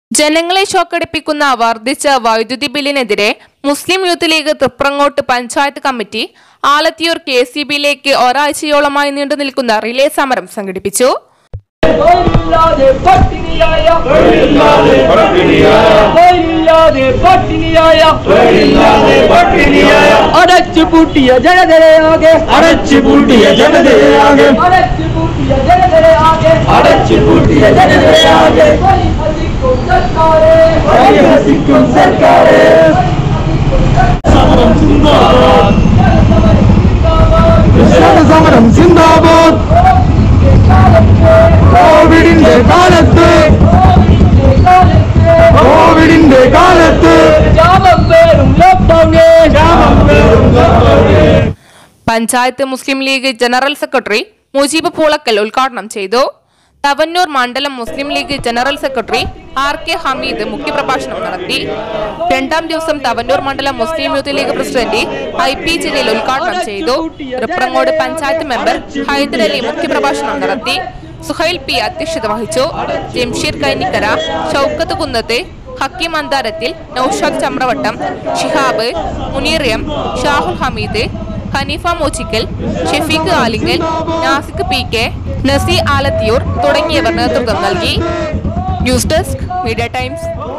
ജനങ്ങളെ ഷോക്കടിപ്പിക്കുന്ന വർദ്ധിച്ച വൈദ്യുതി ബില്ലിനെതിരെ മുസ്ലിം യൂത്ത് ലീഗ് തൃപ്രങ്ങോട്ട് panchayat committee Alathiyur K C ബിയിലേക്ക് ഒരാഴ്ചയോളമായി നീണ്ടു നിൽക്കുന്ന റിലേ സമരം സംഘടിപ്പിച്ചു തൊഴിലില്ലാതെ പട്ടിണിയായ തൊഴിലില്ലാതെ പട്ടിണിയായ തൊഴിലില്ലാതെ പട്ടിണിയായ തൊഴിലില്ലാതെ പട്ടിണിയായ അടച്ചു പൂട്ടിയ ജനതയാകെ അടച്ചു പൂട്ടിയ ജനതയാകെ അടച്ചു പൂട്ടിയ ജനതയാകെ അടച്ചു പൂട്ടിയ ജനതയാകെ പരിഹസിക്കും സർക്കാരെ പരിഹസിക്കും സർക്കാരെ സമരം സിന്ദാബാദ് സമരം സിന്ദാബാദ് കോവിഡിന്റെ കാലത്ത് കോവിഡിന്റെ കാലത്ത് ജാമം പേരും ലോക്ക്ഡൌണ് ക്ഷാമം പേറും ലോകമേ. Panchayat Muslim League general secretary Mujeeb Poolakkal ഉദ്ഘാടനം ചെയ്തു തവന്നൂർ മണ്ഡലം Muslim League general secretary R K Hameed മുഖ്യപ്രഭാഷണം നടത്തി രണ്ടാം ദിവസം തവന്നൂർ മണ്ഡലം Muslim Youth League president I P Jaleel ഉദ്ഘാടനം ചെയ്തു തൃപ്രങ്ങോട് പഞ്ചായത്ത് മെമ്പർ ഹൈദരലി മുഖ്യപ്രഭാഷണം നടത്തി സുഹൈൽ പി അധ്യക്ഷത വഹിച്ചു ജംഷീർ കൈനിക്കര ഷൗക്കത്ത് കുന്നത്ത് ഹക്കീം അന്താരത്തിൽ Noushad Chamravattam Shihab Muneer M Shahul Hameed Haneefa Mochikkal Shafeeq Alingal Nasik P K Nasi Alathiyur തുടങ്ങിയവർ നേതൃത്വം നൽകി ന്യൂസ് ഡെസ്ക് മീഡിയ ടൈംസ്